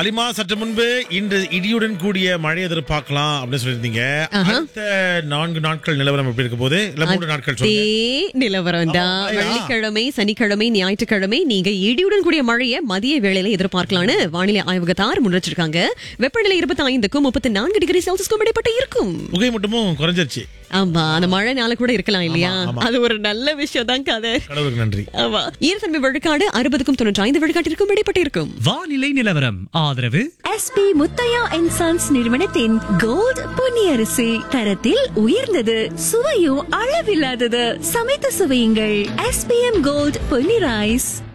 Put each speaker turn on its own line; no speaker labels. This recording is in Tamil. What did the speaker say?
ஹலிமா சற்று முன்பு இன்று இடியுடன் கூடிய மழை எதிர்பார்க்கலாம் அப்படின்னு சொல்லியிருந்தீங்க அடுத்த நான்கு நாட்கள் நிலவரம் எப்படி இருக்க போது இல்ல மூன்று நாட்கள்
அதே
சொல்லுங்க
நிலவரம் தான்
ஆமா, மழையா?
வெள்ளிக்கிழமை சனிக்கிழமை ஞாயிற்றுக்கிழமை நீங்க இடியுடன் கூடிய மழையை மதிய வேளையில எதிர்பார்க்கலாம்னு வானிலை ஆய்வகத்தார் முன்னெச்சரிக்காங்க வெப்பநிலை இருபத்தி ஐந்துக்கும் முப்பத்தி நான்கு டிகிரி செல்சியஸ்க்கும் இடைப்பட்டு இருக்கும்
புகை மட்டுமும் குறைஞ்சிருச்சு
ஆமா அந்த மழை நாள கூட இருக்கலாம் இல்லையா
ஆமா.
அது ஒரு நல்ல விஷயம் தான் கதை
கடவுளுக்கு நன்றி
ஆமா ஈரத்தன்மை விழுக்காடு அறுபதுக்கும் தொண்ணூற்றி ஐந்து விழுக்காட்டிற்கும் இடைப்பட்டு இருக்கும்
வானிலை நிலவரம் ஆதரவு
எஸ்பி முத்தையா அண்ட் சன்ஸ் நிறுவனத்தின் கோல்ட் பொன்னியரிசி தரத்தில் உயர்ந்தது சுவையும் அளவில்லாதது சமைத்து சுவையுங்கள் எஸ்பிஎம் கோல்ட் பொன்னி ரைஸ்